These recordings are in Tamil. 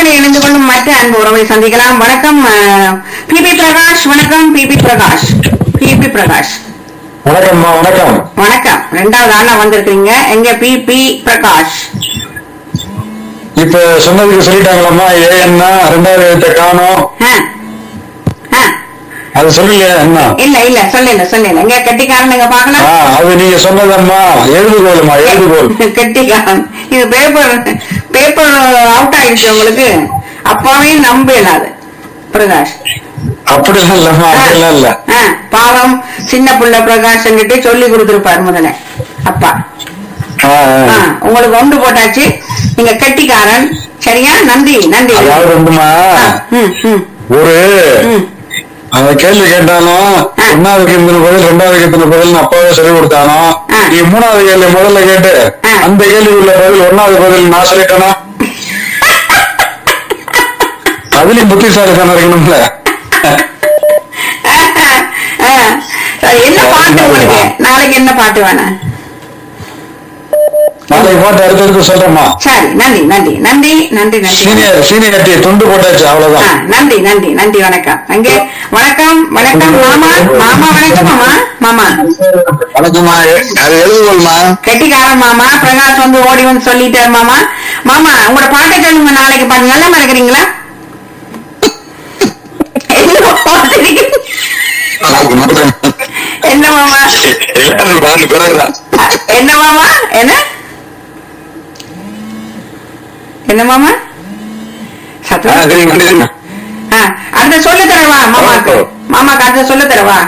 வானொலி இணைந்து கொள்ளும் மற்ற அன்பு உறவை சந்திக்கலாம் வணக்கம் பி பி பிரகாஷ் வணக்கம் P P Prakash P P Prakash வணக்கம்மா வணக்கம் வணக்கம் ரெண்டாவது ஆளா வந்திருக்கீங்க எங்க பி பி பிரகாஷ் இப்ப சொன்னதுக்கு சொல்லிட்டாங்களாம்மா ஏ என்ன ரெண்டாவது எழுத்த காணோம் ஆ. ஆ. அது சொல்லலையா என்ன இல்ல இல்ல சொல்லல சொல்லல எங்க கெட்டிக்காரன் நீங்க ஆ, பாக்கலாம் அது நீங்க சொன்னதம்மா எழுதுகோலுமா எழுதுகோல் கெட்டிக்காரன் இது பேப்பர் பேப்பர் அவுட் ஆயிடுச்சு உங்களுக்கு அப்பாவே நம்பல அது பிரகாஷ் அப்படிலாம் இல்லம்மா அப்படிலாம் இல்ல ஆ, பாவம் சின்ன புள்ள பிரகாஷ் கிட்ட சொல்லி கொடுத்திருப்பாரு முதல்ல அப்பா ஆ, ஆ, ஆ. உங்களுக்கு ஒன்று போட்டாச்சு நீங்க கெட்டிக்காரன் சரியா நன்றி நன்றி அதாவது வந்துமா ஆ, ம், ம், ஒரு ம். அந்த கேள்வி கேட்டாலும் ஆ. ஒன்னாவதுக்கு இத்தனை பதில் ரெண்டாவதுக்கு இத்தனை பதில் அப்பாவே சொல்லி கொடுத்தானோ ஆ. நீ மூணாவது கேள்வி முதல்ல கேட்டு ஆ. அந்த கேள்வி உள்ள பதில் ஒன்னாவது பதில் நான் சொல்லிட்டேனா அதுலயும் புத்திசாலித்தனம் இருக்கணும்ல ஆ, சரி, என்ன பாட்டு உங்களுக்கு நாளைக்கு என்ன பாட்டு வேணாம் நாளைக்கு போட்டு அடுத்தடுத்து சொல்றேம்மா சரி நன்றி நன்றி நன்றி நன்றி நன்றி சீனியர் சீனியர்ட்டி துண்டு போட்டாச்சு ஆ, அவ்வளவுதான் நன்றி நன்றி நன்றி வணக்கம் அங்கே வணக்கம் வணக்கம் மாமா மாமா வணக்கம் மாமா மாமா வணக்கம்மா அது எழுதுகோல்மா கெட்டிக்காரன் மாமா பிரகாஷ் வந்து ஓடி வந்து சொல்லிட்டாரு மாமா மாமா உங்களோட பாட்டை சொல்லுங்க நாளைக்கு பாட்டு நல்லா இருக்கிறீங்களா என்ன பாட்டு இருக்கு? என்ன மாமா பாட்டு பிறகுதான் என்ன மாமா என்ன என்ன மாமா சத்தம் ஆ, அடுத்த சொல்ல தரவா மாமாக்கு மாமாக்கு அடுத்த சொல்ல தரவா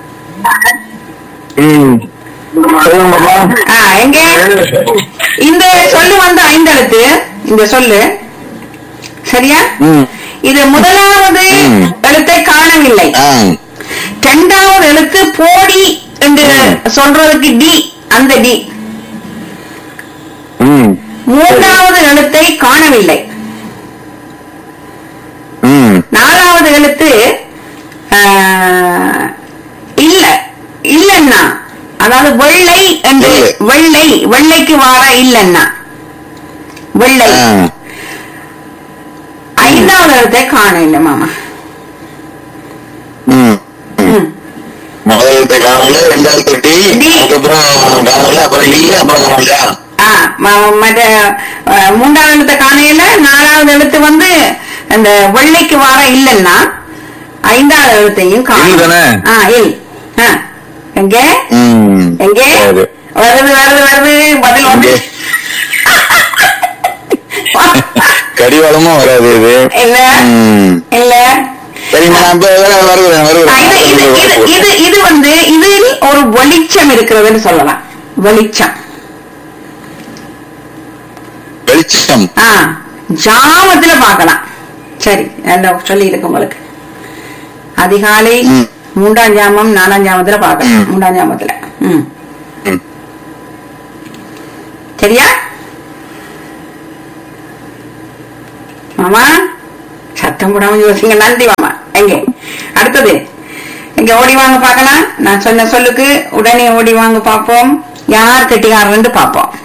ம் சொல்லுங்கம்மா ஆ, எங்க இந்த சொல்லு வந்து ஐந்தெழுத்து இந்த சொல்லு சரியா ம் இது முதலாவது ம். எழுத்தை காணவில்லை ஆ இரண்டாவது எழுத்து போடி என்று சொல்றதுக்கு டி அந்த டி ம் மூன்றாவது எழுத்தை காணவில்லை ம் நாலாவது எழுத்து ஆ, இல்ல இல்லன்னா அதாவது வெள்ளை என்று வெள்ளை. வெள்ளை வெள்ளைக்கு வார இல்லன்னா வெள்ளை ஆ ஐந்தாவது எழுத்தை காண இல்ல மாமா ம் ம். முதலத்தை காணல ரெண்டாவது டி டி. அதுக்கப்புறம் காணல அப்புறம் இல்ல அப்புறம் காணல ஆ, ம- மற்ற ஆ, மூன்றாவது எழுத்தை காணையில நாலாவது எழுத்து வந்து அந்த வெள்ளைக்கு வார இல்லன்னா ஐந்தாவது எழுத்தையும் இல் தானே? காணும் ஆ இல் ஆ. எங்க ம் எங்கே சரி. வருது வருது வருது பதில் வந்து இங்கே. கடிவாளமும் வராது இது இல்ல ம். இல்ல சரிம்மா நான் இப்ப வருகிறேன் ஆ, வருகிறேன் இது இது இது வருகிறேன் இது இது வந்து இதில் ஒரு வெளிச்சம் இருக்கிறதுன்னு சொல்லலாம் வெளிச்சம் வெளிச்சம் ஆ ஜாமத்துல பார்க்கலாம் சரி என்ன சொல்லி இருக்கு உங்களுக்கு அதிகாலை ம். மூன்றாம் ஜாமம் நாலாம் ஜாமத்துல பார்க்கலாம் ம். மூன்றாம் ஜாமத்துல ம் ம். சரியா மாமா சத்தம் போடாம யோசிங்க நன்றி மாமா எங்க அடுத்தது எங்க ஓடி வாங்க பார்க்கலாம் நான் சொன்ன சொல்லுக்கு உடனே ஓடி வாங்க பார்ப்போம் யார் கெட்டிக்காரன்னு பார்ப்போம்